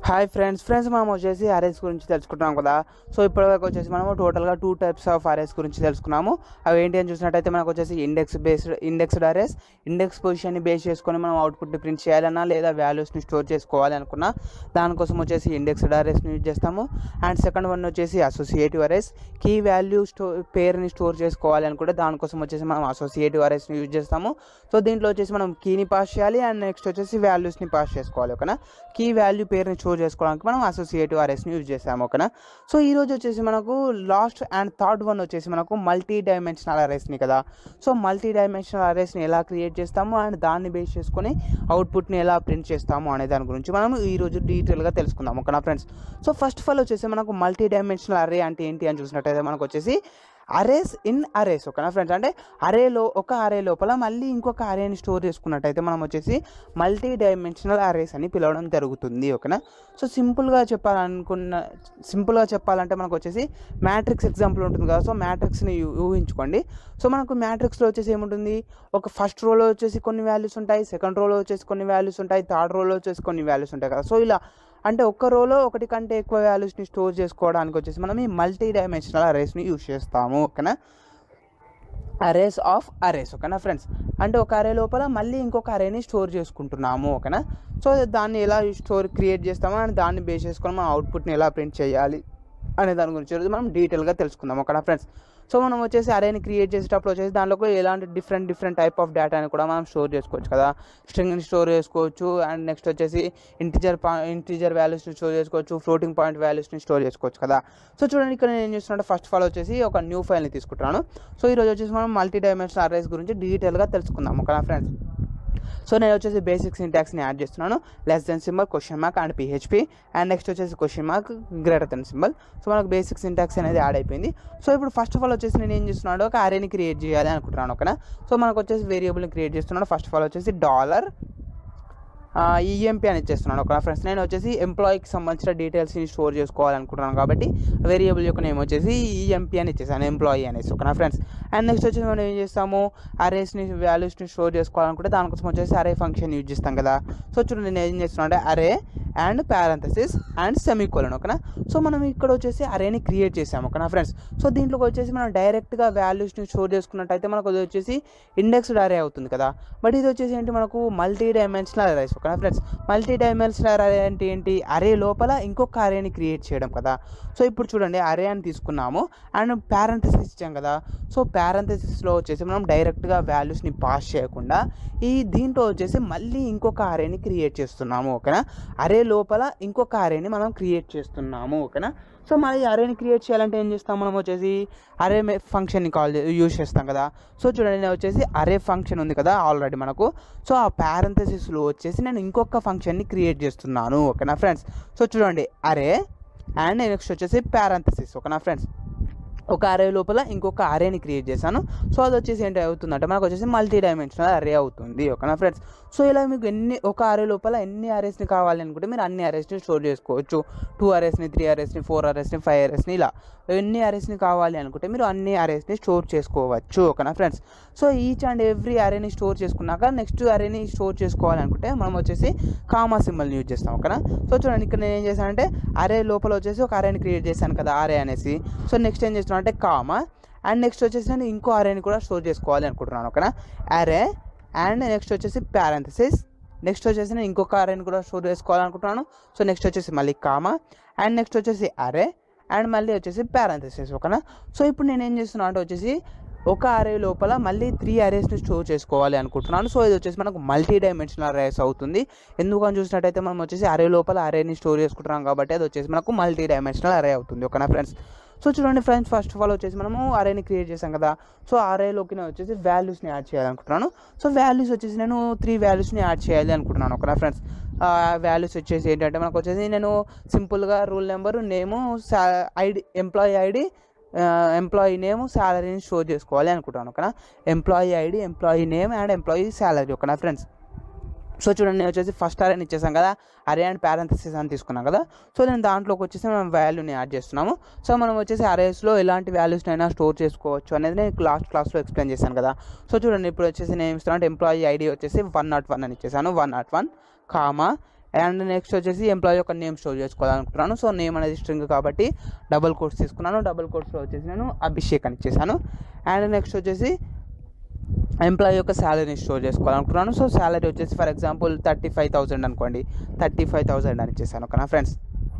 hi friends friends మనం వచ్చేసి arrays గురించి తెలుసుకుంటున్నాం కదా సో ఇప్పటివరకు వచ్చేసి మనము టోటల్గా టూ టైప్స్ ఆఫ్ అరేస్ గురించి తెలుసుకున్నాము అవి ఏంటి అని చూసినట్టయితే మనకు వచ్చేసి index based indexed arrays index పొజిషన్ని బేస్ చేసుకొని మనం అవుట్పుట్ని ప్రింట్ చేయాలన్నా లేదా వాల్యూస్ని స్టోర్ చేసుకోవాలి అనుకున్నా దానికోసం వచ్చేసి ఇండెక్స్డ్ అరేస్ని యూజ్ చేస్తాము అండ్ సెకండ్ వన్ వచ్చేసి అసోసియేటివ్ అరేస్ కీ వాల్యూ స్టో పేరుని స్టోర్ చేసుకోవాలి అనుకుంటే దానికోసం వచ్చేసి మనం అసోసియేటివ్ అరేస్ని యూజ్ చేస్తాము సో దీంట్లో వచ్చేసి మనం కీని పాస్ చేయాలి అండ్ నెక్స్ట్ వచ్చేసి వాల్యూస్ని పాస్ చేసుకోవాలి ఓకేనా కీ వాల్యూ పేరుని స్టోర్ చేసుకోవడానికి మనం అసోసియేటివ్ అరేస్ని యూజ్ చేసాము ఓకేనా సో ఈ రోజు వచ్చేసి మనకు లాస్ట్ అండ్ థర్డ్ వన్ వచ్చేసి మనకు మల్టీ డైమెన్షనల్ అరేస్ని కదా సో మల్టీ డైమెన్షనల్ అరేస్ని ఎలా క్రియేట్ చేస్తాము అండ్ దాన్ని బేస్ చేసుకొని అవుట్పుట్ని ఎలా ప్రింట్ చేస్తాము అనే దాని గురించి మనం ఈ రోజు డీటెయిల్గా తెలుసుకుందాం ఓకేనా friends so first of all వచ్చేసి మనకు మల్టీ డైమెన్షనల్ అరే అంటే ఏంటి అని చూసినట్టయితే మనకు వచ్చేసి అరేస్ ఇన్ అరేస్ ఓకేనా ఫ్రెండ్స్ అంటే అరేలో ఒక అరే లోపల మళ్ళీ ఇంకొక అరేని స్టోర్ చేసుకున్నట్టయితే మనం వచ్చేసి మల్టీ డైమెన్షనల్ అరేస్ అని పిలవడం జరుగుతుంది ఓకేనా సో సింపుల్గా చెప్పాలనుకున్న సింపుల్గా చెప్పాలంటే మనకు వచ్చేసి మ్యాట్రిక్స్ ఎగ్జాంపుల్ ఉంటుంది కదా సో మ్యాట్రిక్స్ని ఊహించుకోండి సో మనకు మ్యాట్రిక్స్లో వచ్చేసి ఏముంటుంది ఒక ఫస్ట్ రోలో వచ్చేసి కొన్ని వాల్యూస్ ఉంటాయి సెకండ్ రోలో వచ్చేసి కొన్ని వాల్యూస్ ఉంటాయి థర్డ్ రోలో వచ్చేసి కొన్ని వాల్యూస్ ఉంటాయి కదా సో ఇలా అంటే ఒక్క రోలో ఒకటి కంటే ఎక్కువ వాల్యూస్ని స్టోర్ చేసుకోవడానికి వచ్చేసి మనం ఈ మల్టీ డైమెన్షనల్ అరేస్ని యూజ్ చేస్తాము ఓకేనా అరేస్ ఆఫ్ అరేస్ ఓకేనా ఫ్రెండ్స్ అంటే ఒక అరే లోపల మళ్ళీ ఇంకొక అరేని స్టోర్ చేసుకుంటున్నాము ఓకేనా సో దాన్ని ఎలా స్టోర్ క్రియేట్ చేస్తామో అండ్ దాన్ని బేస్ చేసుకొని మనం అవుట్పుట్ని ఎలా ప్రింట్ చేయాలి అనే దాని గురించి ఈరోజు మనం డీటెయిల్గా తెలుసుకుందాం ఓకేనా ఫ్రెండ్స్ సో మనం వచ్చేసి అరేని క్రియేట్ చేసేటప్పుడు వచ్చేసి దాంట్లో ఎలాంటి డిఫరెంట్ డిఫరెంట్ టైప్ ఆఫ్ డేటాని కూడా మనం స్టోర్ చేసుకోవచ్చు కదా స్ట్రింగ్ని స్టోర్ చేసుకోవచ్చు అండ్ నెక్స్ట్ వచ్చేసి ఇంటిజర్ ఇంటిజర్ వాల్యూస్ని స్టోర్ చేసుకోవచ్చు ఫ్లోటింగ్ పాయింట్ వాల్యూస్ని స్టోర్ చేసుకోవచ్చు కదా సో చూడండి ఇక్కడ నేను ఏం చేస్తున్నా ఫస్ట్ ఆఫ్ ఆల్ వచ్చేసి ఒక న్యూ ఫైల్ని తీసుకుంటున్నాను సో ఈరోజు వచ్చేసి మనం మల్టీ డైమెన్షనల్ అరేస్ గురించి డీటెయిల్గా తెలుసుకుందాం ఓకేనా ఫ్రెండ్స్ సో నేను వచ్చేసి బేసిక్ సింటాక్స్ని యాడ్ చేస్తున్నాను less than symbol question mark and PHP and next వచ్చేసి question mark greater than symbol so మనకు బేసిక్ సింటాక్స్ అనేది యాడ్ అయిపోయింది సో ఇప్పుడు ఫస్ట్ ఆఫ్ ఆల్ వచ్చేసి నేను ఏం చేస్తున్నాను ఒక అరేని క్రియేట్ చేయాలి అనుకుంటున్నాను ఓకేనా సో మనకు వచ్చేసి వేరియబుల్ని క్రియేట్ చేస్తున్నాను ఫస్ట్ ఆఫ్ ఆల్ వచ్చేసి డాలర్ ఈఎంపీ అని ఇచ్చేస్తున్నాను ఒక ఫ్రెండ్స్ నేను వచ్చేసి ఎంప్లాయీకి సంబంధించిన డీటెయిల్స్ని స్టోర్ చేసుకోవాలనుకుంటున్నాను కాబట్టి వేరియబుల్ యొక్క నేమ్ వచ్చేసి ఈఎంపీ అని ఇచ్చేసాను ఎంప్లాయీ అనేసి ఓకేనా ఫ్రెండ్స్ అండ్ నెక్స్ట్ వచ్చేసి మనం ఏం చేస్తాము అరేస్ని వాల్యూస్ని స్టోర్ చేసుకోవాలనుకుంటే దానికోసం వచ్చేసి అరే ఫంక్షన్ యూజ్ చేస్తాం కదా సో చూడండి నేను ఏం చేస్తున్నాను అంటే array and parenthesis and semicolon ఓకేనా సో మనం ఇక్కడ వచ్చేసి అరేని క్రియేట్ చేసాము ఓకేనా ఫ్రెండ్స్ సో దీంట్లోకి వచ్చేసి మనం డైరెక్ట్గా వాల్యూస్ని స్టోర్ చేసుకున్నట్టయితే మనకు అది వచ్చేసి ఇండెక్స్డ్ అరే అవుతుంది కదా బట్ ఇది వచ్చేసి ఏంటి మనకు మల్టీ డైమెన్షనల్ అరేస్ ఓకేనా ఫ్రెండ్స్ మల్టీ డైమెన్షనల్ అరే అంటే ఏంటి అరే లోపల ఇంకొక అరేని క్రియేట్ చేయడం కదా సో ఇప్పుడు చూడండి అరే అని తీసుకున్నాము అండ్ పారంథసిస్ ఇచ్చాం కదా సో పారంథసిస్లో వచ్చేసి మనం డైరెక్ట్గా వాల్యూస్ని పాస్ చేయకుండా ఈ దీంట్లో వచ్చేసి మళ్ళీ ఇంకొక అరేని క్రియేట్ చేస్తున్నాము ఓకేనా అరే లోపల ఇంకొక అరేని మనం క్రియేట్ చేస్తున్నాము ఓకేనా సో మరి అరేని క్రియేట్ చేయాలంటే ఏం చేస్తాం మనం వచ్చేసి అరే ఫంక్షన్ని కాల్ యూజ్ చేస్తాం కదా సో చూడండి నేను వచ్చేసి అరే ఫంక్షన్ ఉంది కదా ఆల్రెడీ మనకు సో ఆ పారంథసిస్లో వచ్చేసి నేను ఇంకొక ఫంక్షన్ని క్రియేట్ చేస్తున్నాను ఓకేనా ఫ్రెండ్స్ సో చూడండి అరే అండ్ నెక్స్ట్ వచ్చేసి పారంథసిస్ ఓకేనా ఫ్రెండ్స్ ఒక అరే లోపల ఇంకొక అరేని క్రియేట్ చేశాను సో అది వచ్చేసి ఏంటి అవుతుందంటే మనకు వచ్చేసి మల్టీ డైమెన్షనల్ అరే అవుతుంది ఓకేనా ఫ్రెండ్స్ సో ఇలా మీకు ఎన్ని ఒక అరే లోపల ఎన్ని అరేస్ని కావాలి అనుకుంటే మీరు అన్ని అరేస్ని స్టోర్ చేసుకోవచ్చు టూ అరేస్ని త్రీ అరేస్ని ఫోర్ అరేస్ని ఫైవ్ అరేస్ని ఇలా ఎన్ని అరేస్ని కావాలి అనుకుంటే మీరు అన్ని అరేస్ని స్టోర్ చేసుకోవచ్చు ఓకేనా friends so each and every అరేని స్టోర్ చేసుకున్నాక నెక్స్ట్ అరేని స్టోర్ చేసుకోవాలనుకుంటే మనం వచ్చేసి కామా సింబల్ని యూజ్ చేస్తాం ఓకేనా సో చూడండి ఇక్కడ నేను ఏం చేశానంటే అరే లోపల వచ్చేసి ఒక అరేని క్రియేట్ చేశాను కదా అరే అనేసి సో నెక్స్ట్ ఏం చేస్తున్నాను అంటే కామా అండ్ నెక్స్ట్ వచ్చేసి నేను ఇంకో అరేని కూడా స్టోర్ చేసుకోవాలి అనుకుంటున్నాను ఓకేనా అరే అండ్ నెక్స్ట్ వచ్చేసి పారంథసిస్ నెక్స్ట్ వచ్చేసి నేను ఇంకొక అరేని కూడా స్టోర్ చేసుకోవాలనుకుంటున్నాను సో నెక్స్ట్ వచ్చేసి మళ్ళీ కామా అండ్ నెక్స్ట్ వచ్చేసి అరే అండ్ మళ్ళీ వచ్చేసి పారంథసిస్ ఓకేనా సో ఇప్పుడు నేను ఏం చేస్తున్నాను అంటే వచ్చేసి ఒక అరే లోపల మళ్ళీ త్రీ అరేస్ని స్టోర్ చేసుకోవాలి అనుకుంటున్నాను సో ఇది వచ్చేసి మనకు మల్టీ డైమెన్షనల్ అరేస్ అవుతుంది ఎందుకని చూసినట్టయితే మనం వచ్చేసి అరే లోపల అరేని స్టోర్ చేసుకుంటున్నాం కాబట్టి అది వచ్చేసి మనకు మల్టీ డైమెన్షనల్ అరే అవుతుంది ఓకేనా ఫ్రెండ్స్ సో చూడండి ఫ్రెండ్స్ ఫస్ట్ ఆఫ్ ఆల్ వచ్చేసి మనము అరేని క్రియేట్ చేసాం కదా సో అరేలోకి నేను వచ్చేసి వాల్యూస్ని యాడ్ చేయాలనుకుంటున్నాను సో వాల్యూస్ వచ్చేసి నేను త్రీ వాల్యూస్ని యాడ్ చేయాలి అనుకుంటున్నాను ఓకేనా ఫ్రెండ్స్ వాల్యూస్ వచ్చేసి ఏంటంటే మనకు వచ్చేసి నేను సింపుల్గా రూల్ నెంబర్ నేము సా ID employee ID employee name శాలరీని స్టోర్ చేసుకోవాలి అనుకుంటాను ఓకేనా employee ID employee name and employee salary ఓకేనా ఫ్రెండ్స్ సో చూడండి నేను వచ్చేసి ఫస్ట్ అరే ఇచ్చేసాం కదా అరే అండ్ పారంథసిస్ అని తీసుకున్నాం కదా సో నేను దాంట్లోకి వచ్చేసి మనం వాల్యూని యాడ్ చేస్తున్నాము సో మనం వచ్చేసి అరేస్లో ఎలాంటి వాల్యూస్ని అయినా స్టోర్ చేసుకోవచ్చు అనేది నేను లాస్ట్ క్లాస్లో ఎక్స్ప్లెయిన్ చేశాను కదా సో చూడండి ఇప్పుడు వచ్చేసి నేను ఇస్తున్నాను ఎంప్లాయీ ఐడి వచ్చేసి వన్ నాట్ వన్ అని ఇచ్చేసాను one nought one comma and next వచ్చేసి ఎంప్లాయీ యొక్క నేమ్ స్టోర్ చేసుకోవాలనుకుంటున్నాను సో నేమ్ అనేది స్ట్రింగ్ కాబట్టి డబుల్ కోట్స్ తీసుకున్నాను డబుల్ కోట్స్లో వచ్చేసి నేను అభిషేక్ అని ఇచ్చేసాను అండ్ నెక్స్ట్ వచ్చేసి ఎంప్లాయీ యొక్క శాలరీని స్టోర్ చేసుకోవాలనుకున్నాను సో శాలరీ వచ్చేసి for example thirty five thousand అనుకోండి థర్టీ ఫైవ్ థౌసండ్ అని ఇచ్చేసాను ఓకేనా ఫ్రెండ్స్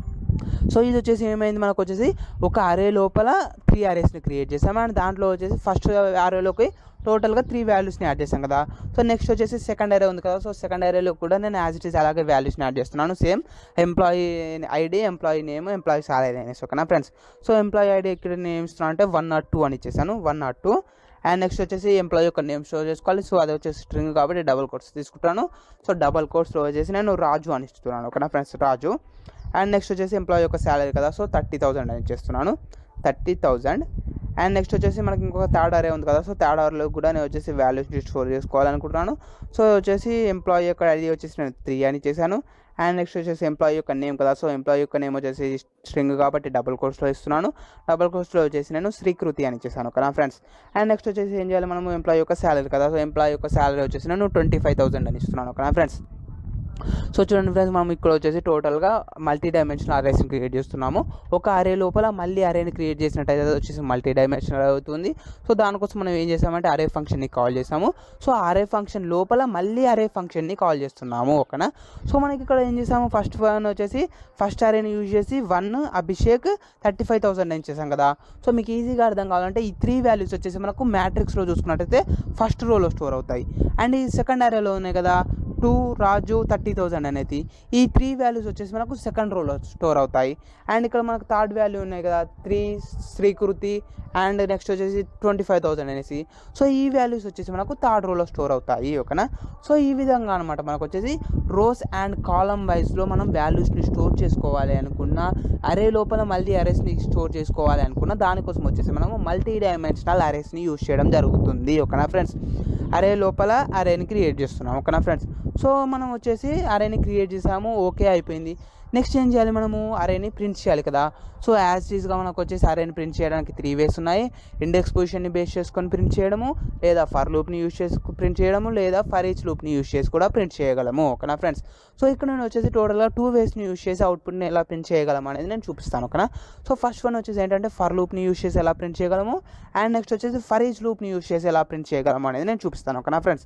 సో ఇది వచ్చేసి ఏమైంది మనకు వచ్చేసి ఒక అరే లోపల త్రీ అరేస్ని క్రియేట్ చేసాం అండ్ దాంట్లో వచ్చేసి ఫస్ట్ అరేలోకి టోటల్గా త్రీ వాల్యూస్ని యాడ్ చేసాం కదా సో నెక్స్ట్ వచ్చేసి సెకండ్ అరే ఉంది కదా సో సెకండ్ అరేలో కూడా నేను యాజ్ ఇట్ ఈస్ అలాగే వాల్యూస్ని యాడ్ చేస్తున్నాను same employee ID employee name employee salary అనేసి ఓకేనా ఫ్రెండ్స్ సో ఎంప్లాయీ ఐడి ఇక్కడ నేమ్ ఇస్తున్నాను అంటే వన్ నాట్ టూ అని ఇచ్చేసాను one nought two and next వచ్చేసి ఎంప్లాయీ యొక్క నేమ్ స్టోర్ చేసుకోవాలి సో అది వచ్చేసి స్ట్రింగ్ కాబట్టి డబల్ కోర్స్ తీసుకుంటాను సో డబల్ కోర్స్ స్టోర్ చేసి నేను రాజు అని ఇస్తున్నాను ఓకేనా ఫ్రెండ్స్ రాజు అండ్ నెక్స్ట్ వచ్చేసి ఎంప్లాయీ యొక్క శాలరీ కదా సో థర్టీ థౌసండ్ అని చేస్తున్నాను థర్టీ థౌజండ్ అండ్ నెక్స్ట్ వచ్చేసి మనకి ఇంకొక థర్డ్ అరే ఉంది కదా సో థర్డ్ అవర్లో కూడా నేను వచ్చేసి వాల్యూస్ స్టోర్ చేసుకోవాలనుకుంటున్నాను సో వచ్చేసి ఎంప్లాయీ యొక్క ఐడి వచ్చేసి నేను త్రీ అని చేశాను అండ్ నెక్స్ట్ వచ్చేసి ఎంప్లాయీ యొక్క నేమ్ కదా సో ఎంప్లాయీ యొక్క నేమ్ వచ్చేసి స్ట్రింగ్ కాబట్టి డబుల్ కోర్స్లో ఇస్తున్నాను డబుల్ కోర్స్లో వచ్చేసి నేను శ్రీకృతి అని ఇచ్చేసాను కదా ఫ్రెండ్స్ అండ్ నెక్స్ట్ వచ్చేసి ఏం చేయాలి మనము ఎంప్లాయీ యొక్క శాలరీ కదా సో ఎంప్లాయీ యొక్క శాలరీ వచ్చేసి నేను ట్వంటీ ఫైవ్ థౌసండ్ అని ఇస్తున్నాను కదా ఫ్రెండ్స్ సో చూడండి ఫ్రెండ్స్ మనం ఇక్కడ వచ్చేసి టోటల్గా మల్టీ డైమెన్షనల్ అరేస్ని క్రియేట్ చేస్తున్నాము ఒక అరే లోపల మళ్ళీ అరేని క్రియేట్ చేసినట్టయితే అది వచ్చేసి మల్టీ డైమెన్షనల్ అవుతుంది సో దానికోసం మనం ఏం చేసామంటే అరే ఫంక్షన్ని కాల్ చేసాము సో అరే ఫంక్షన్ లోపల మళ్ళీ అరే ఫంక్షన్ని కాల్ చేస్తున్నాము ఓకేనా సో మనకి ఇక్కడ ఏం చేసాము ఫస్ట్ వన్ వచ్చేసి ఫస్ట్ అరేని యూజ్ చేసి one Abhishek thirty five thousand అని చేసాం కదా సో మీకు ఈజీగా అర్థం కావాలంటే ఈ త్రీ వాల్యూస్ వచ్చేసి మనకు మ్యాట్రిక్స్లో చూసుకున్నట్టయితే ఫస్ట్ రోలో స్టోర్ అవుతాయి అండ్ ఈ సెకండ్ అరేలో ఉన్నాయి కదా టూ రాజు థర్టీ థౌజండ్ అనేది ఈ త్రీ వాల్యూస్ వచ్చేసి మనకు సెకండ్ రోలో స్టోర్ అవుతాయి అండ్ ఇక్కడ మనకు థర్డ్ వాల్యూ ఉన్నాయి కదా త్రీ శ్రీకృతి అండ్ నెక్స్ట్ వచ్చేసి ట్వంటీ ఫైవ్ థౌసండ్ అనేసి సో ఈ వాల్యూస్ వచ్చేసి మనకు థర్డ్ రోలో స్టోర్ అవుతాయి ఓకేనా సో ఈ విధంగా అనమాట మనకు వచ్చేసి రోస్ అండ్ కాలం వైజ్లో మనం వాల్యూస్ని స్టోర్ చేసుకోవాలి అనుకున్న అరే లోపల మల్టీ అరేస్ని స్టోర్ చేసుకోవాలి అనుకున్న దానికోసం వచ్చేసి మనము మల్టీ డైమెన్షనల్ అరేస్ని యూజ్ చేయడం జరుగుతుంది ఓకేనా ఫ్రెండ్స్ అరే లోపల అరేని క్రియేట్ చేస్తున్నాం ఓకేనా ఫ్రెండ్స్ సో మనం వచ్చేసి అరేని క్రియేట్ చేసాము ఓకే అయిపోయింది నెక్స్ట్ ఏం చేయాలి మనము అరేని ప్రింట్ చేయాలి కదా సో యాజ్ ఈజ్గా మనకు వచ్చేసి అరేని ప్రింట్ చేయడానికి త్రీ వేస్ ఉన్నాయి ఇండెక్స్ పొజిషన్ని బేస్ చేసుకొని ప్రింట్ చేయడము లేదా ఫర్ లూప్ని యూజ్ చేసి ప్రింట్ చేయడము లేదా ఫర్ ఈచ్ లూప్ని యూజ్ చేసి కూడా ప్రింట్ చేయగలము ఓకేనా ఫ్రెండ్స్ సో ఇక్కడ నేను వచ్చేసి టోటల్గా టూ వేస్ని యూజ్ చేసి అవుట్పుట్ని ఎలా ప్రింట్ చేయగలం అనేది నేను చూపిస్తాను ఓకేనా సో ఫస్ట్ వన్ వచ్చేసి ఏంటంటే ఫర్ లూప్ని యూజ్ చేసి ఎలా ప్రింట్ చేయగలము అండ్ నెక్స్ట్ వచ్చేసి ఫర్ ఈచ్ లూప్ని యూజ్ చేసి ఎలా ప్రింట్ చేయగలము అనేది నేను చూపిస్తాను ఓకేనా ఫ్రెండ్స్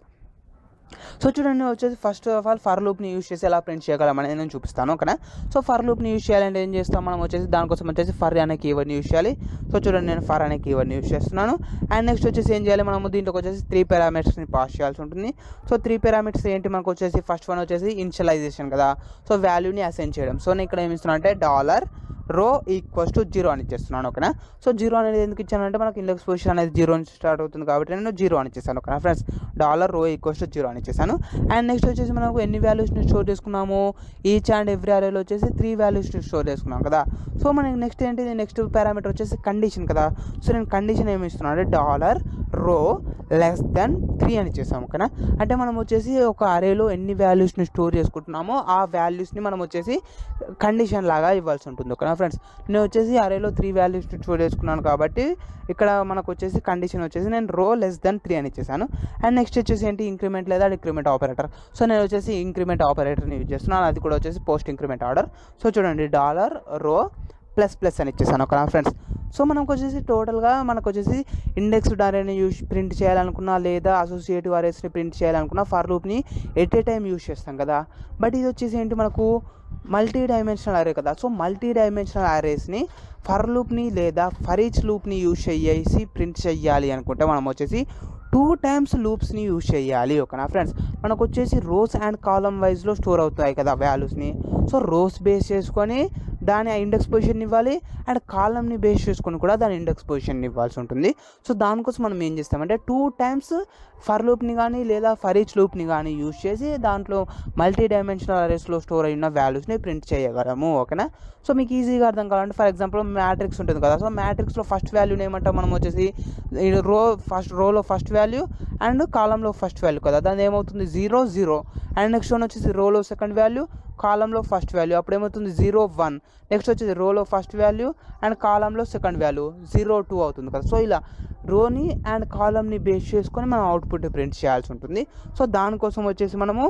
సో చూడండి వచ్చేసి ఫస్ట్ ఆఫ్ ఆల్ ఫర్ లూప్ని యూజ్ చేసి ఎలా ప్రింట్ చేయగలం అనేది నేను చూపిస్తాను ఓకేనా సో ఫర్ లూప్ని యూజ్ చేయాలంటే ఏం చేస్తాం మనం వచ్చేసి దానికోసం వచ్చేసి ఫర్ అనే కీవర్డ్ని యూజ్ చేయాలి సో చూడండి నేను ఫర్ అనే కీవర్డ్ని యూజ్ చేస్తున్నాను అండ్ నెక్స్ట్ వచ్చేసి ఏం చేయాలి మనము దీంట్లోకి వచ్చేసి త్రీ పారామీటర్స్ని పాస్ చేయాల్సి ఉంటుంది సో త్రీ పారామీటర్స్ ఏంటి మనకు వచ్చేసి ఫస్ట్ వన్ వచ్చేసి ఇన్షియలైజేషన్ కదా సో వాల్యూని అసైన్ చేయడం సో నేను ఇక్కడ ఏమి ఇస్తున్నాను అంటే dollar row equals to zero అని ఇచ్చేస్తున్నాను ఓకేనా సో జీరో అనేది ఎందుకు ఇచ్చానంటే మనకి ఇండెక్స్ పొజిషన్ అనేది జీరో నుంచి స్టార్ట్ అవుతుంది కాబట్టి నేను జీరో అని ఇచ్చేసాను ఓకేనా friends dollar row equals to zero అని ఇచ్చేసాను అండ్ నెక్స్ట్ వచ్చేసి మనకు ఎన్ని వాల్యూస్ని స్టోర్ చేసుకున్నాము ఈచ్ అండ్ ఎవ్రీ అరేలో వచ్చేసి త్రీ వాల్యూస్ని స్టోర్ చేసుకున్నాం కదా సో మనకి నెక్స్ట్ ఏంటి నెక్స్ట్ పారామీటర్ వచ్చేసి కండిషన్ కదా సో నేను కండిషన్ ఏమి ఇస్తున్నాను అంటే డాలర్ రో లెస్ దెన్ త్రీ అని ఇచ్చేసాము ఓకేనా అంటే మనం వచ్చేసి ఒక అరేలో ఎన్ని వాల్యూస్ని స్టోర్ చేసుకుంటున్నామో ఆ వాల్యూస్ని మనం వచ్చేసి కండిషన్ లాగా ఇవ్వాల్సి ఉంటుంది ఓకేనా ఫ్రెండ్స్ నేను వచ్చేసి అరేలో త్రీ వాల్యూస్ స్టోర్ చేసుకున్నాను కాబట్టి ఇక్కడ మనకు వచ్చేసి కండిషన్ వచ్చేసి నేను రో లెస్ దెన్ త్రీ అని ఇచ్చేసాను అండ్ నెక్స్ట్ వచ్చేసి ఏంటి ఇంక్రిమెంట్ లేదా డిక్రిమెంట్ ఆపరేటర్ సో నేను వచ్చేసి ఇంక్రిమెంట్ ఆపరేటర్ని యూజ్ చేస్తున్నాను అది కూడా వచ్చేసి పోస్ట్ ఇంక్రిమెంట్ ఆర్డర్ సో చూడండి డాలర్ రో ప్లస్ ప్లస్ అని ఇచ్చేసాను ఓకేనా ఫ్రెండ్స్ సో మనకు వచ్చేసి టోటల్గా మనకు వచ్చేసి ఇండెక్స్డ్ అరేని యూస్ ప్రింట్ చేయాలనుకున్నా లేదా అసోసియేటివ్ అరేస్ని ప్రింట్ చేయాలనుకున్నా ఫర్ లూప్ని ఎట్ ఏ టైం యూస్ చేస్తాం కదా బట్ ఇది వచ్చేసి ఏంటి మనకు మల్టీ డైమెన్షనల్ అరే కదా సో మల్టీ డైమెన్షనల్ అరేస్ని ఫర్ లూప్ని లేదా ఫర్ ఈచ్ లూప్ని యూజ్ చేసి ప్రింట్ చేయాలి అనుకుంటే మనం వచ్చేసి టూ టైమ్స్ లూప్స్ని యూజ్ చేయాలి ఓకేనా ఫ్రెండ్స్ మనకు వచ్చేసి రోస్ అండ్ కాలం వైజ్లో స్టోర్ అవుతాయి కదా వాల్యూస్ని సో రోస్ బేస్ చేసుకొని దాని ఇండెక్స్ పొజిషన్ ఇవ్వాలి అండ్ కాలంని బేస్ చేసుకొని కూడా దాని ఇండెక్స్ పొజిషన్ ఇవ్వాల్సి ఉంటుంది సో దానికోసం మనం ఏం చేస్తామంటే టూ టైమ్స్ ఫర్ లూప్ని కానీ లేదా ఫర్ ఈచ్ లూప్ని కానీ యూజ్ చేసి దాంట్లో మల్టీ డైమెన్షనల్ అరేస్లో స్టోర్ అయిన వాల్యూస్ని ప్రింట్ చేయగలము ఓకేనా సో మీకు ఈజీగా అర్థం కావాలంటే ఫర్ ఎగ్జాంపుల్ మ్యాట్రిక్స్ ఉంటుంది కదా సో మ్యాట్రిక్స్లో ఫస్ట్ వాల్యూని ఏమంటాం మనం వచ్చేసి రో ఫస్ట్ రోలో ఫస్ట్ వాల్యూ అండ్ కాలంలో ఫస్ట్ వాల్యూ కదా దాని ఏమవుతుంది zero zero and next one వచ్చేసి రోలో సెకండ్ వాల్యూ కాలంలో ఫస్ట్ వాల్యూ అప్పుడు ఏమవుతుంది జీరో వన్ నెక్స్ట్ వచ్చేసి రోలో ఫస్ట్ వాల్యూ అండ్ కాలంలో సెకండ్ వాల్యూ జీరో టూ అవుతుంది కదా సో ఇలా రోని అండ్ కాలంని బేస్ చేసుకొని మనం అవుట్పుట్ ప్రింట్ చేయాల్సి ఉంటుంది సో దానికోసం వచ్చేసి మనము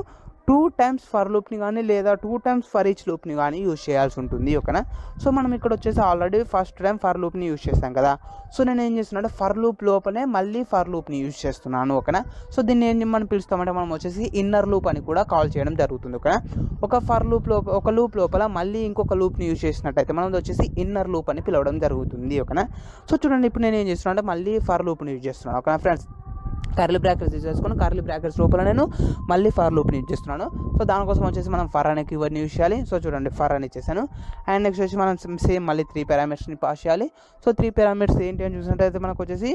టూ టైమ్స్ ఫర్ లూప్ని కానీ లేదా టూ టైమ్స్ ఫర్ ఈచ్ లూప్ని కానీ యూజ్ చేయాల్సి ఉంటుంది ఓకేనా సో మనం ఇక్కడ వచ్చేసి ఆల్రెడీ ఫస్ట్ టైం ఫర్ లూప్ని యూజ్ చేస్తాం కదా సో నేను ఏం చేస్తున్నాను ఫర్ లూప్ లోపలే మళ్ళీ ఫర్ లూప్ని యూజ్ చేస్తున్నాను ఓకేనా సో దీన్ని ఏం మనం పిలుస్తామంటే మనం వచ్చేసి ఇన్నర్ లూప్ అని కూడా కాల్ చేయడం జరుగుతుంది ఓకేనా ఒక ఫర్ లూప్ లోపల ఒక లూప్ లోపల మళ్ళీ ఇంకొక లూప్ని యూజ్ చేసినట్టయితే మనం వచ్చేసి ఇన్నర్ లూప్ అని పిలవడం జరుగుతుంది ఓకేనా సో చూడండి ఇప్పుడు నేను ఏం చేస్తున్నాను అంటే మళ్ళీ ఫర్ లూప్ని యూజ్ చేస్తున్నాను ఓకేనా ఫ్రెండ్స్ కర్లీ బ్రాకెట్స్ యూజ్ చేసుకుని కర్లీ బ్రాకెట్స్ లోపల నేను మళ్ళీ ఫర్ లూప్ని యూజ్ చేస్తున్నాను సో దానికోసం వచ్చేసి మనం ఫర్ అనే కీవర్డ్ని యూజ్ చేయాలి సో చూడండి ఫర్ అని ఇచ్చేసాను అండ్ నెక్స్ట్ వచ్చి మనం సేమ్ మళ్ళీ త్రీ పారామీటర్స్ని పాస్ చేయాలి సో త్రీ పారామీటర్స్ ఏంటి అని చూసినట్టయితే మనకు వచ్చేసి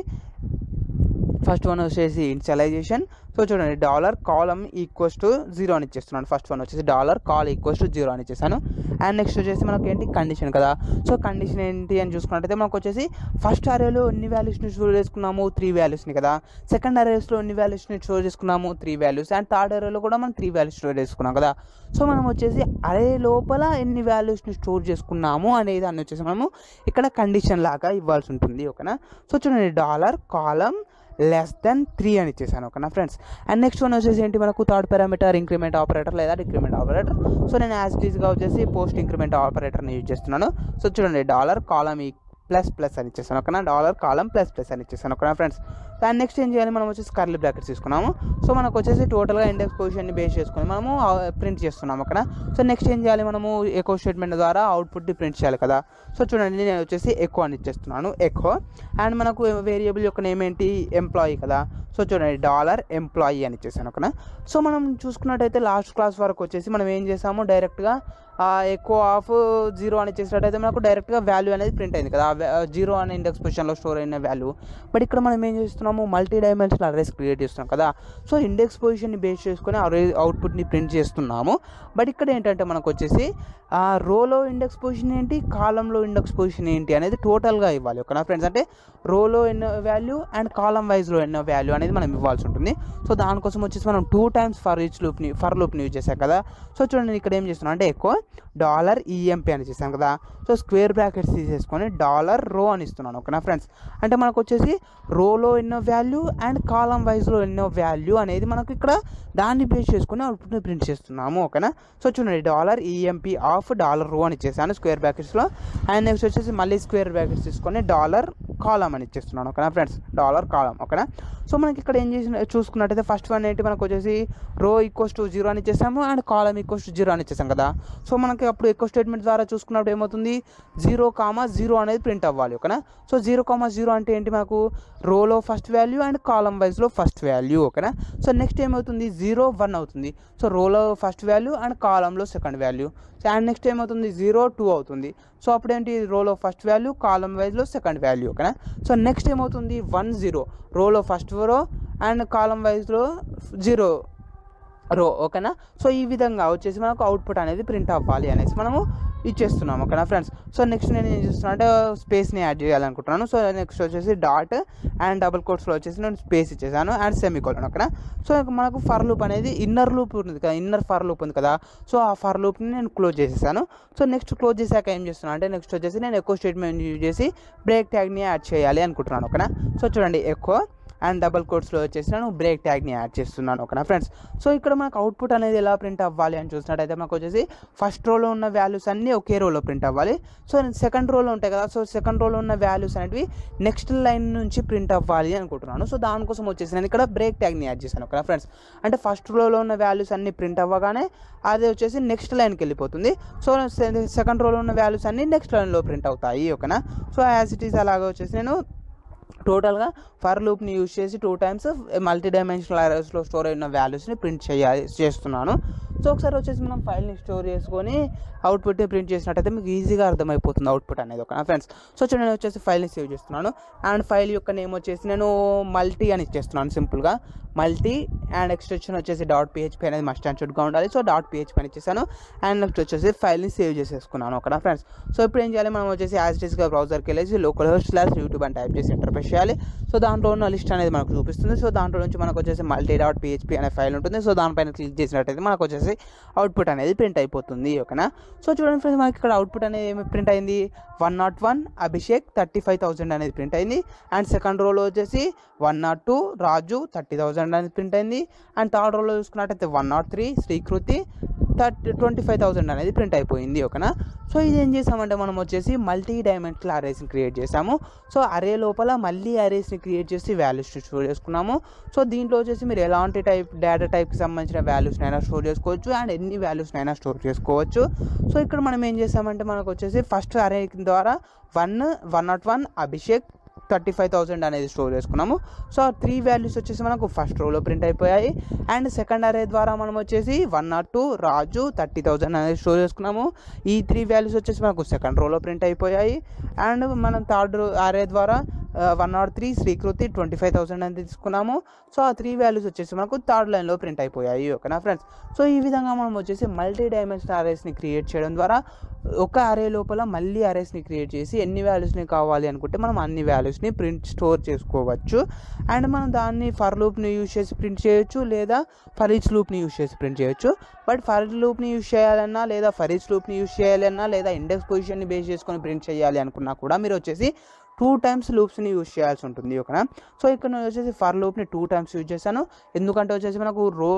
ఫస్ట్ వన్ వచ్చేసి ఇన్షియలైజేషన్ సో చూడండి dollar column equals to zero అని ఇచ్చేస్తున్నాను ఫస్ట్ వన్ వచ్చేసి dollar col equals to zero అని ఇచ్చేసాను అండ్ నెక్స్ట్ వచ్చేసి మనకి ఏంటి కండిషన్ కదా సో కండిషన్ ఏంటి అని చూసుకున్నట్టయితే మనకు వచ్చేసి ఫస్ట్ అరేలో ఎన్ని వాల్యూస్ని స్టోర్ చేసుకున్నాము త్రీ వాల్యూస్ని కదా సెకండ్ అరేస్లో ఎన్ని వాల్యూస్ని స్టోర్ చేసుకున్నాము త్రీ వాల్యూస్ అండ్ థర్డ్ అరేలో కూడా మనం త్రీ వాల్యూస్ స్టోర్ చేసుకున్నాం కదా సో మనం వచ్చేసి అరే లోపల ఎన్ని వాల్యూస్ని స్టోర్ చేసుకున్నాము అనేది అని వచ్చేసి మనము ఇక్కడ కండిషన్ లాగా ఇవ్వాల్సి ఉంటుంది ఓకేనా సో చూడండి dollar column less than three అని ఇచ్చేసాను ఓకేనా ఫ్రెండ్స్ అండ్ నెక్స్ట్ వన్ వచ్చేసి ఏంటి మనకు థర్డ్ పారామీటర్ ఇంక్రిమెంట్ ఆపరేటర్ లేదా డిక్రిమెంట్ ఆపరేటర్ సో నేను యాజ్ ఇట్ ఈస్గా వచ్చేసి పోస్ట్ ఇంక్రిమెంట్ ఆపరేటర్ని యూజ్ చేస్తున్నాను సో చూడండి డాలర్ కాలం ఈ ప్లస్ ప్లస్ అని ఇచ్చేసాను ఓకేనా డాలర్ కాలం ప్లస్ ప్లస్ అని ఇచ్చేసాను ఓకేనా ఫ్రెండ్స్ దాని నెక్స్ట్ ఏం చేయాలి మనం వచ్చేసి కర్లీ బ్రాకెట్స్ తీసుకున్నాము సో మనకు వచ్చేసి టోటల్గా ఇండెక్స్ పొజిషన్ని బేస్ చేసుకొని మనము ప్రింట్ చేస్తున్నాము ఓకేనా సో నెక్స్ట్ ఏం చేయాలి మనము ఎకో స్టేట్మెంట్ ద్వారా అవుట్పుట్ని ప్రింట్ చేయాలి కదా సో చూడండి నేను వచ్చేసి ఎకో అని ఇచ్చేస్తున్నాను ఎకో అండ్ మనకు వేరియబుల్ యొక్క నేమ్ ఏంటి ఎంప్లాయీ కదా సో చూడండి డాలర్ ఎంప్లాయీ అని ఇచ్చేసాను ఓకేనా సో మనం చూసుకున్నట్టయితే లాస్ట్ క్లాస్ వరకు వచ్చేసి మనం ఏం చేసాము డైరెక్ట్గా ఎక్కువ ఆఫ్ జీరో అని ఇచ్చేసినట్టయితే మనకు డైరెక్ట్గా వాల్యూ అనేది ప్రింట్ అయింది కదా జీరో అనే ఇండెక్స్ పొజిషన్లో స్టోర్ అయిన వాల్యూ బట్ ఇక్కడ మనం ఏం చేస్తున్నాము మల్టీ డైమెన్షనల్ అరేస్ క్రియేట్ చేస్తున్నాం కదా సో ఇండెక్స్ పొజిషన్ని బేస్ చేసుకొని అరే అవుట్పుట్ని ప్రింట్ చేస్తున్నాము బట్ ఇక్కడ ఏంటంటే మనకు వచ్చేసి ఆ రోలో ఇండెక్స్ పొజిషన్ ఏంటి కాలంలో ఇండెక్స్ పొజిషన్ ఏంటి అనేది టోటల్గా ఇవ్వాలి ఓకేనా ఫ్రెండ్స్ అంటే రోలో ఎన్నో వాల్యూ అండ్ కాలం వైజ్లో ఎన్నో వాల్యూ అనేది మనం ఇవ్వాల్సి ఉంటుంది సో దానికోసం వచ్చేసి మనం టూ టైమ్స్ ఫర్ ఈచ్ లూప్ని ఫర్ లూప్ని యూజ్ చేశాం కదా సో చూడండి ఇక్కడ ఏం చేస్తున్నాం అంటే ఎక్కువ డాలర్ ఈఎంపీ అని చేశాను కదా సో స్క్వేర్ బ్రాకెట్స్ తీసేసుకొని డాలర్ రో అని ఇస్తున్నాను ఓకేనా ఫ్రెండ్స్ అంటే మనకు వచ్చేసి రోలో ఎన్నో వాల్యూ అండ్ కాలం వైజ్లో ఎన్నో వాల్యూ అనేది మనకు ఇక్కడ దాన్ని బేస్ చేసుకుని అవుట్పుట్ని ప్రింట్ చేస్తున్నాము ఓకేనా సో చూడండి dollar EMP of dollar row అని ఇచ్చేసాను స్క్వేర్ బ్రాకెట్స్లో అండ్ నెక్స్ట్ వచ్చేసి మళ్ళీ స్క్వేర్ బ్రాకెట్స్ తీసుకొని డాలర్ కాలం అని ఇచ్చేస్తున్నాను ఓకేనా ఫ్రెండ్స్ డాలర్ కాలం ఓకేనా సో మనకి ఇక్కడ ఏం చేసిన చూసుకున్నట్టయితే ఫస్ట్ వన్ ఏంటి మనకు వచ్చేసి రో ఈక్వల్స్ టు జీరో అని ఇచ్చేసాము and column equals to zero అని ఇచ్చేసాం కదా సో మనకి అప్పుడు ఎక్కువ స్టేట్మెంట్ ద్వారా చూసుకున్నప్పుడు ఏమవుతుంది జీరో కామా జీరో అనేది ప్రింట్ అవ్వాలి ఓకేనా సో జీరో కామా జీరో అంటే ఏంటి మనకు రోలో ఫస్ట్ వాల్యూ అండ్ కాలం వైజ్లో ఫస్ట్ వాల్యూ ఓకేనా సో నెక్స్ట్ ఏమవుతుంది జీరో వన్ అవుతుంది సో రోలో ఫస్ట్ వాల్యూ అండ్ కాలంలో second value so and next ఏమవుతుంది జీరో టూ అవుతుంది సో అప్పుడేంటి రోలో ఫస్ట్ వాల్యూ కాలం వైజ్లో సెకండ్ వాల్యూ ఓకేనా సో నెక్స్ట్ ఏమవుతుంది వన్ జీరో రోలో ఫస్ట్ రో అండ్ కాలం వైజ్లో జీరో రో ఓకేనా సో ఈ విధంగా వచ్చేసి మనకు అవుట్పుట్ అనేది ప్రింట్ అవ్వాలి అనేసి మనము ఇచ్చేస్తున్నాం ఓకేనా ఫ్రెండ్స్ సో నెక్స్ట్ నేను ఏం చేస్తున్నా అంటే స్పేస్ని యాడ్ చేయాలనుకుంటున్నాను సో నెక్స్ట్ వచ్చేసి డాట్ అండ్ డబుల్ కోట్స్లో వచ్చేసి నేను స్పేస్ ఇచ్చేసాను అండ్ సెమికోలన్ ఓకేనా సో మనకు ఫర్ లూప్ అనేది ఇన్నర్ లూప్ ఉంది కదా ఇన్నర్ ఫర్ లూప్ ఉంది కదా సో ఆ ఫర్ లూప్ని నేను క్లోజ్ చేసేసాను సో నెక్స్ట్ క్లోజ్ చేశాక ఏం చేస్తున్నాను అంటే నెక్స్ట్ వచ్చేసి నేను ఎక్కువ స్టేట్మెంట్ యూజ్ చేసి బ్రేక్ ట్యాగ్ని యాడ్ చేయాలి అనుకుంటున్నాను ఓకేనా సో చూడండి ఎక్కువ అండ్ డబల్ కోట్స్లో వచ్చేసి నేను బ్రేక్ ట్యాగ్ని యాడ్ చేస్తున్నాను ఓకేనా ఫ్రెండ్స్ సో ఇక్కడ మనకు అవుట్పుట్ అనేది ఎలా ప్రింట్ అవ్వాలి అని చూసినట్టయితే మనకు వచ్చేసి ఫస్ట్ రోలో ఉన్న వాల్యూస్ అన్నీ ఒకే రోలో ప్రింట్ అవ్వాలి సో సెకండ్ రోలో ఉంటాయి కదా సో సెకండ్ రోలో ఉన్న వాల్యూస్ అనేవి నెక్స్ట్ లైన్ నుంచి ప్రింట్ అవ్వాలి అనుకుంటున్నాను సో దానికోసం వచ్చేసి నేను ఇక్కడ బ్రేక్ ట్యాగ్ని యాడ్ చేశాను ఓకేనా ఫ్రెండ్స్ అంటే ఫస్ట్ రోలో ఉన్న వాల్యూస్ అన్నీ ప్రింట్ అవ్వగానే అది వచ్చేసి నెక్స్ట్ లైన్కి వెళ్ళిపోతుంది సో సెకండ్ రోలో ఉన్న వాల్యూస్ అన్నీ నెక్స్ట్ లైన్లో ప్రింట్ అవుతాయి ఓకేనా సో యాజ్ ఇట్ ఈస్ అలాగా వచ్చేసి నేను టోటల్గా ఫర్ లూప్ని యూజ్ చేసి టూ టైమ్స్ మల్టీ డైమెన్షనల్ అరేస్లో స్టోర్ అయిన వాల్యూస్ని ప్రింట్ చేయాలి చేస్తున్నాను సో ఒకసారి వచ్చేసి మనం ఫైల్ని స్టోర్ చేసుకొని అవుట్పుట్ ప్రింట్ చేసినట్టయితే మీకు ఈజీగా అర్థమైపోతుంది అవుట్పుట్ అనేది ఓకేనా ఫ్రెండ్స్ సో చూడండి నేను వచ్చేసి ఫైల్ని సేవ్ చేస్తున్నాను అండ్ ఫైల్ యొక్క నేమ్ వచ్చేసి నేను మల్టీ అని ఇచ్చేస్తున్నాను సింపుల్గా మల్టీ అండ్ ఎక్స్టెన్షన్ వచ్చేసి డాట్ పిహెచ్పి అనేది మస్ట్ అండ్ షుడ్గా ఉండాలి సో డాట్ పిహెచ్పి అని ఇచ్చేసాను అండ్ నెక్స్ట్ వచ్చేసి ఫైల్ని సేవ్ చేసేసుకున్నాను ఓకేనా ఫ్రెండ్స్ సో ఇప్పుడు ఏం చేయాలి మనం వచ్చేసి యాజ్ ఇస్గా బ్రౌజర్కి వెళ్ళేసి లోకల్ హోస్ట్ స్లాష్ యూట్యూబ్ అని టైప్ చేసి ఇంటర్ప్రెస్ చేయాలి సో దాంట్లో ఉన్న లిస్ట్ అనేది మనకు చూపిస్తుంది సో దాంట్లో నుంచి మనకు వచ్చేసి మల్టీ డాట్ పిహెచ్పి అనే ఫైల్ ఉంటుంది సో దానిపైన క్లిక్ చేసినట్టయితే మనకు వచ్చేసి వచ్చేసి అవుట్పుట్ అనేది ప్రింట్ అయిపోతుంది ఓకేనా సో చూడండి ఫ్రెండ్స్ మనకి ఇక్కడ అవుట్పుట్ అనేది ఏమి ప్రింట్ అయింది one nought one Abhishek thirty five thousand అనేది ప్రింట్ అయింది అండ్ సెకండ్ రోలో వచ్చేసి one nought two Raju thirty thousand అనేది ప్రింట్ అయింది అండ్ థర్డ్ రోలో చూసుకున్నట్టయితే one nought three Srikriti thirty twenty five thousand అనేది ప్రింట్ అయిపోయింది ఓకేనా సో ఇది ఏం చేసామంటే మనం వచ్చేసి మల్టీ డైమెన్షనల్ అరేస్ని క్రియేట్ చేసాము సో అరే లోపల మళ్ళీ అరేస్ని క్రియేట్ చేసి వాల్యూస్ స్టోర్ చేసుకున్నాము సో దీంట్లో వచ్చేసి మీరు ఎలాంటి టైప్ డేటా టైప్కి సంబంధించిన వాల్యూస్ని అయినా స్టోర్ చేసుకోవచ్చు అండ్ ఎన్ని వాల్యూస్ని అయినా స్టోర్ చేసుకోవచ్చు సో ఇక్కడ మనం ఏం చేసామంటే మనకు వచ్చేసి ఫస్ట్ అరే ద్వారా one one nought one Abhishek thirty five thousand అనేది స్టోర్ చేసుకున్నాము సో ఆ త్రీ వాల్యూస్ వచ్చేసి మనకు ఫస్ట్ రోలో ప్రింట్ అయిపోయాయి అండ్ సెకండ్ అరే ద్వారా మనం వచ్చేసి one nought two Raju thirty thousand అనేది స్టోర్ చేసుకున్నాము ఈ త్రీ వాల్యూస్ వచ్చేసి మనకు సెకండ్ రోలో ప్రింట్ అయిపోయాయి అండ్ మనం థర్డ్ అరే ద్వారా one nought three Srikriti twenty five thousand అనేది తీసుకున్నాము సో ఆ త్రీ వాల్యూస్ వచ్చేసి మనకు థర్డ్ లైన్లో ప్రింట్ అయిపోయాయి ఓకేనా ఫ్రెండ్స్ సో ఈ విధంగా మనం వచ్చేసి మల్టీ డైమెన్షనల్ అరేస్ని క్రియేట్ చేయడం ద్వారా ఒక అరే లోపల మళ్ళీ అరేస్ని క్రియేట్ చేసి ఎన్ని వాల్యూస్ని కావాలి అనుకుంటే మనం అన్ని వాల్యూస్ని ప్రింట్ స్టోర్ చేసుకోవచ్చు అండ్ మనం దాన్ని ఫర్ లూప్ని యూజ్ చేసి ప్రింట్ చేయొచ్చు లేదా ఫర్ ఈచ్ లూప్ని యూజ్ చేసి ప్రింట్ చేయొచ్చు బట్ ఫర్ లూప్ని యూజ్ చేయాలన్నా లేదా ఫర్ ఈచ్ లూప్ని యూజ్ చేయాలన్నా లేదా ఇండెక్స్ పొజిషన్ని బేస్ చేసుకొని ప్రింట్ చేయాలి అనుకున్నా కూడా మీరు వచ్చేసి టూ టైమ్స్ లూప్స్ని యూజ్ చేయాల్సి ఉంటుంది ఓకేనా సో ఇక్కడ నేను వచ్చేసి ఫర్ లూప్ని టూ టైమ్స్ యూజ్ చేశాను ఎందుకంటే వచ్చేసి మనకు రో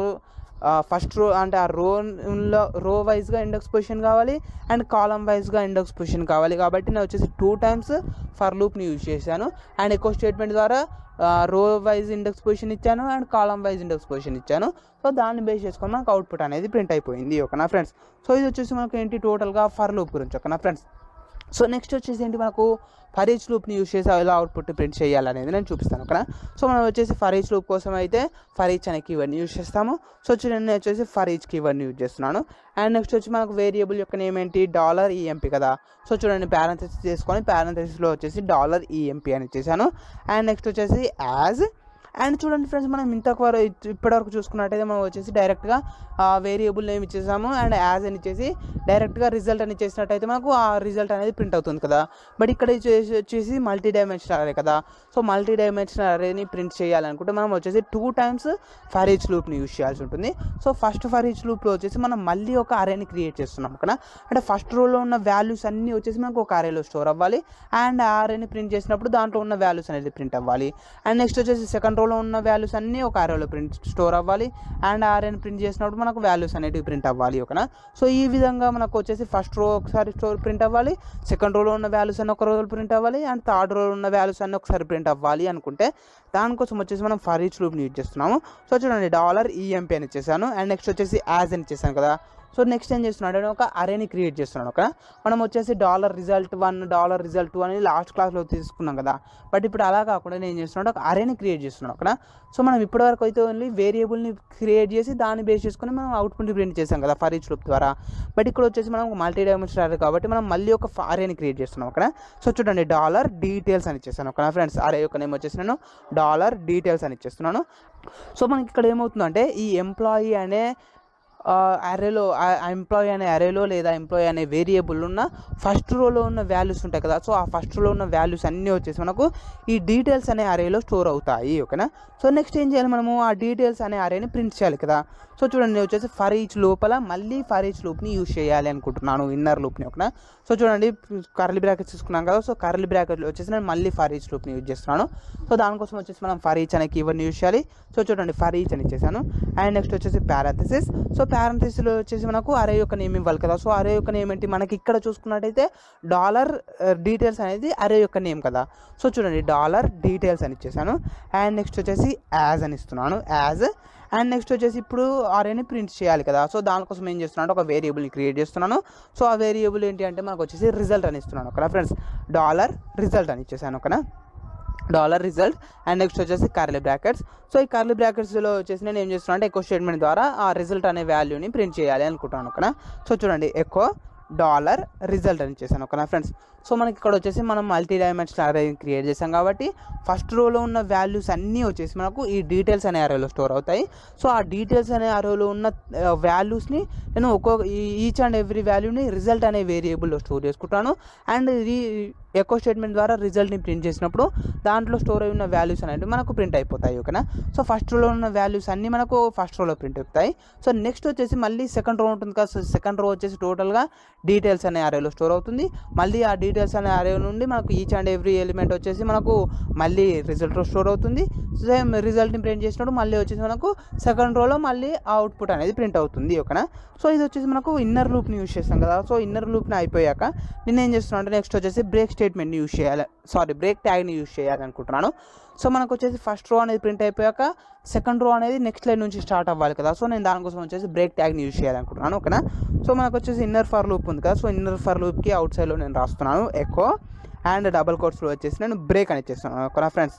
ఫస్ట్ రో అంటే ఆ రోలో రో వైజ్గా ఇండెక్స్ పొజిషన్ కావాలి అండ్ కాలం వైజ్గా ఇండెక్స్ పొజిషన్ కావాలి కాబట్టి నేను వచ్చేసి టూ టైమ్స్ ఫర్ లూప్ని యూజ్ చేశాను అండ్ ఎక్కువ స్టేట్మెంట్ ద్వారా రో వైజ్ ఇండెక్స్ పొజిషన్ ఇచ్చాను and column wise index position ఇచ్చాను సో దాన్ని బేస్ చేసుకొని మనకు అవుట్పుట్ అనేది ప్రింట్ అయిపోయింది ఓకేనా ఫ్రెండ్స్ సో ఇది వచ్చేసి మనకు ఏంటి టోటల్గా ఫర్ లూప్ గురించి ఓకేనా ఫ్రెండ్స్ సో నెక్స్ట్ వచ్చేసి ఏంటి మనకు ఫర్ ఈచ్ లూప్ని యూస్ చేసి ఎలా అవుట్పుట్ ప్రింట్ చేయాలనేది నేను చూపిస్తాను ఓకేనా సో మనం వచ్చేసి ఫర్ ఈచ్ లూప్ కోసం అయితే ఫర్ ఈచ్ అనే కీవర్డ్ని యూజ్ చేస్తాము సో వచ్చి నేను వచ్చేసి ఫర్ ఈచ్ కీవర్డ్ని యూజ్ చేస్తున్నాను అండ్ నెక్స్ట్ వచ్చి మనకు వేరియబుల్ యొక్క నేమ్ ఏంటి డాలర్ ఈఎంపీ కదా సో చూడండి ప్యారంథసిస్ చేసుకొని ప్యారంథసిస్లో వచ్చేసి డాలర్ ఈఎంపీ అని ఇచ్చేసాను అండ్ నెక్స్ట్ వచ్చేసి యాజ్ అండ్ చూడండి ఫ్రెండ్స్ మనం ఇంతవరకు ఇప్పటివరకు చూసుకున్నట్టయితే మనం వచ్చేసి డైరెక్ట్గా వేరియబుల్ నేమ్ ఇచ్చేసాము అండ్ యాజ్ అని ఇచ్చేసి డైరెక్ట్గా రిజల్ట్ అని ఇచ్చేసినట్టయితే మనకు ఆ రిజల్ట్ అనేది ప్రింట్ అవుతుంది కదా బట్ ఇక్కడ ఇచ్చేసి వచ్చేసి మల్టీ డైమెన్షనల్ అరే కదా సో మల్టీ డైమెన్షనల్ అరేని ప్రింట్ చేయాలనుకుంటే మనం వచ్చేసి టూ టైమ్స్ ఫర్ ఈచ్ లూప్ని యూజ్ చేయాల్సి ఉంటుంది సో ఫస్ట్ ఫర్ ఈచ్ లూప్లో వచ్చేసి మనం మళ్ళీ ఒక అరేని క్రియేట్ చేస్తున్నాం కదా అంటే ఫస్ట్ రోలో ఉన్న వాల్యూస్ అన్నీ వచ్చేసి మనకు ఒక అరేలో స్టోర్ అవ్వాలి అండ్ ఆ అరేని ప్రింట్ చేసినప్పుడు దాంట్లో ఉన్న వాల్యూస్ అనేది ప్రింట్ అవ్వాలి అండ్ నెక్స్ట్ వచ్చేసి సెకండ్ రోలో ఉన్న వాల్యూస్ అన్నీ ఒక అరేలో ప్రింట్ స్టోర్ అవ్వాలి అండ్ ఆ అరేని ప్రింట్ చేసినప్పుడు మనకు వాల్యూస్ అనేవి ప్రింట్ అవ్వాలి ఓకేనా సో ఈ విధంగా మనకు వచ్చేసి ఫస్ట్ రో ఒకసారి స్టోర్ ప్రింట్ అవ్వాలి సెకండ్ రోలో ఉన్న వాల్యూస్ అన్ని ఒక రోజు ప్రింట్ అవ్వాలి అండ్ థర్డ్ రోలో ఉన్న వాల్యూస్ అన్ని ఒకసారి ప్రింట్ అవ్వాలి అనుకుంటే దానికోసం వచ్చేసి మనం ఫర్ ఈచ్ లూప్ని యూజ్ చేస్తున్నాము సో చూడండి డాలర్ ఈఎంపీ అని ఇచ్చేసాను అండ్ నెక్స్ట్ వచ్చేసి యాజ్ అని ఇచ్చేసాను కదా సో నెక్స్ట్ ఏం చేస్తున్నాడు అంటే ఒక అరేని క్రియేట్ చేస్తున్నాడు ఒక మనం వచ్చేసి dollar result one dollar result two అనేది లాస్ట్ క్లాస్లో తీసుకున్నాం కదా బట్ ఇప్పుడు అలా కాకుండా నేను ఏం చేస్తున్నాడు ఒక అరేని క్రియేట్ చేస్తున్నాను అక్కడ సో మనం ఇప్పటివరకు అయితే ఓన్లీ వేరియబుల్ని క్రియేట్ చేసి దాన్ని బేస్ చేసుకొని మనం అవుట్పుట్ ప్రింట్ చేసాం కదా ఫర్ ఈచ్ లూప్ ద్వారా బట్ ఇక్కడ వచ్చేసి మనం మల్టీ డైమెన్షనల్ అరే కాబట్టి మనం మళ్ళీ ఒక అరేని క్రియేట్ చేస్తున్నాం అక్కడ సో చూడండి డాలర్ డీటెయిల్స్ అని ఇచ్చేస్తాను ఒక ఫ్రెండ్స్ అరే యొక్క నేమ్ వచ్చేసి నేను డాలర్ డీటెయిల్స్ అని ఇచ్చేస్తున్నాను సో మనకి ఇక్కడ ఏమవుతుందంటే ఈ ఎంప్లాయీ అనే అరేలో ఎంప్లాయీ అనే అరేలో లేదా ఎంప్లాయీ అనే వేరియబుల్ ఉన్న ఫస్ట్ రోలో ఉన్న వాల్యూస్ ఉంటాయి కదా సో ఆ ఫస్ట్ రోలో ఉన్న వాల్యూస్ అన్నీ వచ్చేసి మనకు ఈ డీటెయిల్స్ అనే అరేలో స్టోర్ అవుతాయి ఓకేనా సో నెక్స్ట్ ఏం చేయాలి మనము ఆ డీటెయిల్స్ అనే అరేని ప్రింట్ చేయాలి కదా సో చూడండి నేను వచ్చేసి ఫర్ ఈచ్ లోపల మళ్ళీ ఫర్ ఈచ్ లూప్ని యూజ్ చేయాలి అనుకుంటున్నాను ఇన్నర్ లూప్ని ఓకేనా సో చూడండి కర్లీ బ్రాకెట్స్ తీసుకున్నాం కదా సో కర్లీ బ్రాకెట్లో వచ్చేసి నేను మళ్ళీ ఫర్ ఈచ్ లూప్ని యూజ్ చేస్తున్నాను సో దానికోసం వచ్చేసి మనం ఫర్ ఈచ్ అనే కీవర్డ్ని యూజ్ చేయాలి సో చూడండి ఫర్ ఈచ్ అని ఇచ్చేసాను అండ్ నెక్స్ట్ వచ్చేసి ప్యారంథసిస్ సో ప్యారంథసిస్లో వచ్చేసి మనకు అరే యొక్క నేమ్ ఇవ్వాలి కదా సో అరే యొక్క నేమ్ ఏంటి మనకి ఇక్కడ చూసుకున్నట్టయితే డాలర్ డీటెయిల్స్ అనేది అరే యొక్క నేమ్ కదా సో చూడండి డాలర్ డీటెయిల్స్ అని ఇచ్చేసాను అండ్ నెక్స్ట్ వచ్చేసి యాజ్ అని ఇస్తున్నాను యాజ్ అండ్ నెక్స్ట్ వచ్చేసి ఇప్పుడు అరేని ప్రింట్ చేయాలి కదా సో దానికోసం ఏం చేస్తున్నాను ఒక వేరియబుల్ని క్రియేట్ చేస్తున్నాను సో ఆ వేరియబుల్ ఏంటి అంటే మనకు వచ్చేసి రిజల్ట్ అని ఇస్తున్నాను ఓకేనా ఫ్రెండ్స్ డాలర్ రిజల్ట్ అని ఇచ్చేసాను ఓకేనా డాలర్ రిజల్ట్ అండ్ నెక్స్ట్ వచ్చేసి కర్లీ బ్రాకెట్స్ సో ఈ కర్లీ బ్రాకెట్స్లో వచ్చేసి నేను ఏం చేస్తున్నాను అంటే ఎక్కువ స్టేట్మెంట్ ద్వారా ఆ రిజల్ట్ అనే వాల్యూని ప్రింట్ చేయాలి అనుకుంటున్నాను ఓకేనా సో చూడండి ఎక్కువ డాలర్ రిజల్ట్ అని చేశాను ఓకేనా ఫ్రెండ్స్ సో మనకి ఇక్కడ వచ్చేసి మనం మల్టీ డైమెన్షనల్ అరే క్రియేట్ చేసాం కాబట్టి ఫస్ట్ రోలో ఉన్న వాల్యూస్ అన్నీ వచ్చేసి మనకు ఈ డీటెయిల్స్ అనే అరేలో స్టోర్ అవుతాయి సో ఆ డీటెయిల్స్ అనే అరేలో ఉన్న వాల్యూస్ని నేను ఒక్కొక్క ఈచ్ అండ్ ఎవ్రీ వాల్యూని రిజల్ట్ అనే వేరియబుల్లో స్టోర్ చేసుకుంటాను అండ్ ఇది ఎకో స్టేట్మెంట్ ద్వారా రిజల్ట్ని ప్రింట్ చేసినప్పుడు దాంట్లో స్టోర్ అయి ఉన్న వాల్యూస్ అనేవి మనకు ప్రింట్ అయిపోతాయి ఓకేనా సో ఫస్ట్ రోలో ఉన్న వాల్యూస్ అన్నీ మనకు ఫస్ట్ రోలో ప్రింట్ అవుతాయి సో నెక్స్ట్ వచ్చేసి మళ్ళీ సెకండ్ రో ఉంటుంది కదా సో సెకండ్ రో వచ్చేసి టోటల్గా డీటెయిల్స్ అనే అరేలో స్టోర్ అవుతుంది మళ్ళీ ఆ డీటెయిల్స్ అనే అరే నుండి మనకు ఈచ్ అండ్ ఎవ్రీ ఎలిమెంట్ వచ్చేసి మనకు మళ్ళీ రిజల్ట్ స్టోర్ అవుతుంది సేమ్ రిజల్ట్ని ప్రింట్ చేసినప్పుడు మళ్ళీ వచ్చేసి మనకు సెకండ్ రోలో మళ్ళీ ఆ అవుట్పుట్ అనేది ప్రింట్ అవుతుంది ఓకేనా సో ఇది వచ్చేసి మనకు ఇన్నర్ లూప్ని యూస్ చేస్తాం కదా సో ఇన్నర్ లూప్ని అయిపోయాక నేను ఏం చేస్తున్నాను అంటే నెక్స్ట్ వచ్చేసి బ్రేక్ స్టేట్మెంట్ని యూస్ చేయాలి సారీ బ్రేక్ ట్యాగ్ని యూస్ చేయాలి అనుకుంటున్నాను సో మనకు వచ్చేసి ఫస్ట్ రో అనేది ప్రింట్ అయిపోయాక సెకండ్ రో అనేది నెక్స్ట్ లైన్ నుంచి స్టార్ట్ అవ్వాలి కదా సో నేను దానికోసం వచ్చేసి బ్రేక్ ట్యాగ్ని యూస్ చేయాలనుకుంటున్నాను ఓకేనా సో మనకు వచ్చేసి ఇన్నర్ ఫర్ లూప్ ఉంది కదా సో ఇన్నర్ ఫర్ లూప్కి అవుట్ సైడ్లో నేను రాస్తున్నాను ఎక్కువ అండ్ డబల్ కోట్స్లో వచ్చేసి నేను బ్రేక్ అని ఇచ్చేస్తున్నాను ఓకేనా ఫ్రెండ్స్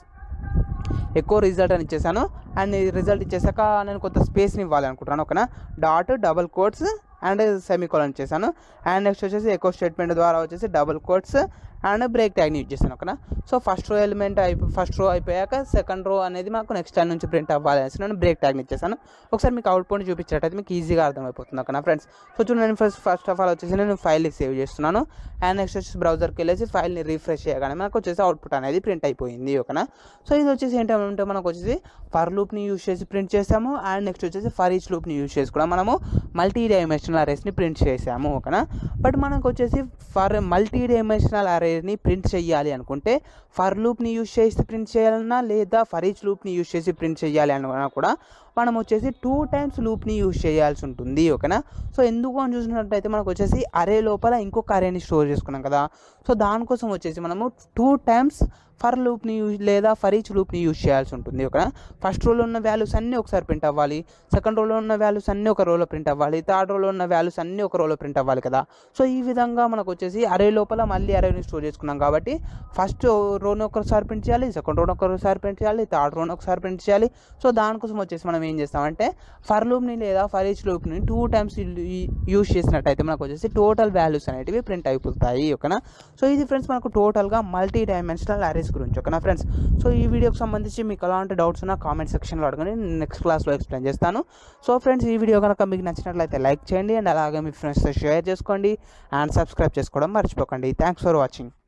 ఎక్కువ రిజల్ట్ అని ఇచ్చేసాను అండ్ ఈ రిజల్ట్ ఇచ్చేసాక నేను కొంత స్పేస్ని ఇవ్వాలి అనుకుంటున్నాను ఓకేనా dot double quotes and semicolon చేశాను అండ్ నెక్స్ట్ వచ్చేసి ఎకో స్టేట్మెంట్ ద్వారా వచ్చేసి డబుల్ కోట్స్ అండ్ బ్రేక్ ట్యాగ్ని యూజ్ చేశాను ఓకేనా సో ఫస్ట్ రో ఎలిమెంట్ అయిపో ఫస్ట్ రో అయిపోయాక సెకండ్ రో అనేది మాకు నెక్స్ట్ టైం నుంచి ప్రింట్ అవ్వాలి అనేసి నేను బ్రేక్ ట్యాగ్ని ఇచ్చేసాను ఒకసారి మీకు అవుట్పుట్ చూపించేటైతే మీకు ఈజీగా అర్థమైపోతుంది ఓకేనా ఫ్రెండ్స్ సో చూడండి నేను ఫస్ట్ ఫస్ట్ ఆఫ్ ఆల్ వచ్చేసి నేను ఫైల్ని సేవ్ చేస్తున్నాను అండ్ నెక్స్ట్ వచ్చేసి బ్రౌజర్కి వెళ్ళేసి ఫైల్ని రీఫ్రెష్ చేయగానే మనకు వచ్చేసి అవుట్పుట్ అనేది ప్రింట్ అయిపోయింది ఓకేనా సో ఇది వచ్చేసి ఏంటంటే మనకు వచ్చేసి ఫర్ లూప్ని యూజ్ చేసి ప్రింట్ చేసాము అండ్ నెక్స్ట్ వచ్చేసి ఫర్ ఈచ్ లూప్ని యూజ్ చేసి కూడా మనము మల్టీ డైమెన్షనల్ అరేస్ని ప్రింట్ చేసాము ఓకేనా బట్ మనకు వచ్చేసి ఫర్ మల్టీ డైమెన్షనల్ అరేని ప్రింట్ చేయాలి అనుకుంటే ఫర్ లూప్ని యూజ్ చేసి ప్రింట్ చేయాలన్నా లేదా ఫర్ ఈచ్ లూప్ని యూజ్ చేసి ప్రింట్ చేయాలి అన్నా కూడా మనం వచ్చేసి టూ టైమ్స్ లూప్ని యూజ్ చేయాల్సి ఉంటుంది ఓకేనా సో ఎందుకు అని చూసినట్టయితే మనకు వచ్చేసి అరే లోపల ఇంకొక అరేని స్టోర్ చేసుకున్నాం కదా సో దానికోసం వచ్చేసి మనము టూ టైమ్స్ ఫర్ లూప్ని యూజ్ లేదా ఫర్ ఈచ్ లూప్ని యూజ్ చేయాల్సి ఉంటుంది ఓకేనా ఫస్ట్ రోలో ఉన్న వాల్యూస్ అన్నీ ఒకసారి ప్రింట్ అవ్వాలి సెకండ్ రోలో ఉన్న వాల్యూస్ అన్నీ ఒక రోలో ప్రింట్ అవ్వాలి థర్డ్ రోలో ఉన్న వాల్యూస్ అన్నీ ఒక రోలో ప్రింట్ అవ్వాలి కదా సో ఈ విధంగా మనకు వచ్చేసి అరే లోపల మళ్ళీ అరేని స్టోర్ చేసుకున్నాం కాబట్టి ఫస్ట్ రోని ఒకసారి ప్రింట్ చేయాలి సెకండ్ రోని ఒకసారి ప్రింట్ చేయాలి థర్డ్ రోని ఒకసారి ప్రింట్ చేయాలి సో దానికోసం వచ్చేసి మనం ఏం చేస్తామంటే ఫర్ లూప్ని లేదా ఫర్ ఈచ్ లూప్ని టూ టైమ్స్ యూజ్ చేసినట్టయితే మనకు వచ్చేసి టోటల్ వాల్యూస్ అనేటివి ప్రింట్ అయిపోతాయి ఓకేనా సో ఇది ఫ్రెండ్స్ మనకు టోటల్గా మల్టీ డైమెన్షనల్ అరేస్ గురించి ఓకేనా ఫ్రెండ్స్ సో ఈ వీడియోకి సంబంధించి మీకు ఎలాంటి డౌట్స్ ఉన్నా కామెంట్ సెక్షన్లో అడగండి నేను నెక్స్ట్ క్లాస్లో ఎక్స్ప్లెయిన్ చేస్తాను సో ఫ్రెండ్స్ ఈ వీడియో కనుక మీకు నచ్చినట్లయితే లైక్ చేయండి అండ్ అలాగే మీ ఫ్రెండ్స్తో షేర్ చేసుకోండి అండ్ సబ్స్క్రైబ్ చేసుకోవడం మర్చిపోకండి థ్యాంక్స్ ఫర్ వాచింగ్